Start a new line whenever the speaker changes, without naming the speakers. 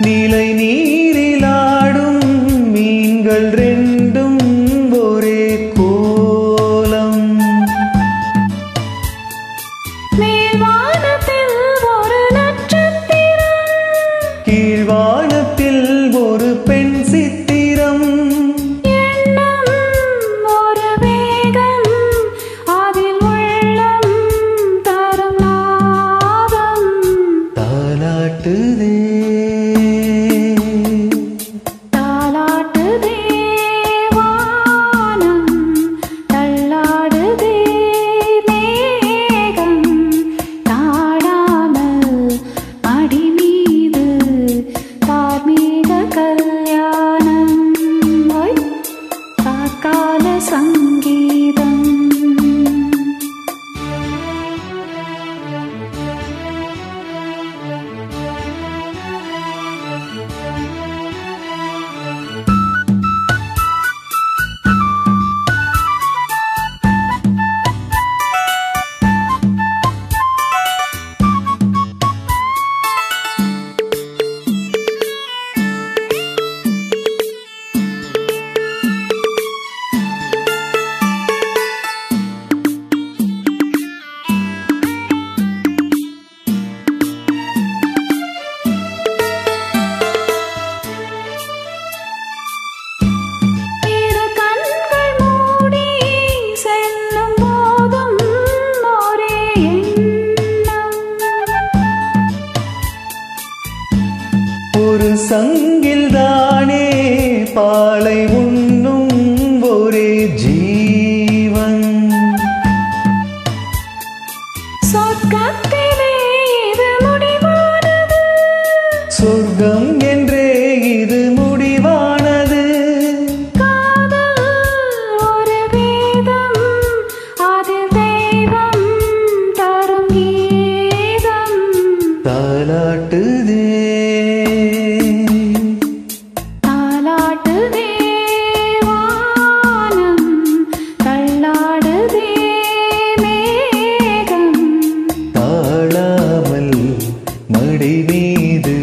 நீலை நீரிலாடும் மீன்கள் ரெண்டும் ஒரே கோலம்
மேல்வானத்தில் ஒரு நட்சத்திரம்
கீழ்வானத்தில் ஒரு பெண் சித்திரம்
எண்ணம் ஒரு வேகம் அதில் உள்ளம் தரும் நாதம்
தாலாட்டுதே
தாலாட்டுதே வானம் தள்ளாடுதே மேகம் தாடாமல் அடி மீது தார்மீக கல்யாணம் ஓய், காக்கால சங்கீதம் இரு கண்கள் மூடி செல்லும் போதும் ஒரே எண்ணம்
ஒரு சங்கில் தானே பாலை உண்ணும் ஒரே ஜீவன்
சொர்க்கத்திலே இது முடிவானது
சொர்க்கம் என்றே இது முடிவானது
காதல் ஒரு வேதம் அதில் தெய்வம் தரும் கீதம்
தாலாட்டுதே
தாலாட்டுதே வானம் தள்ளாடுதே மேகம்
தாழாமல் மடி மீது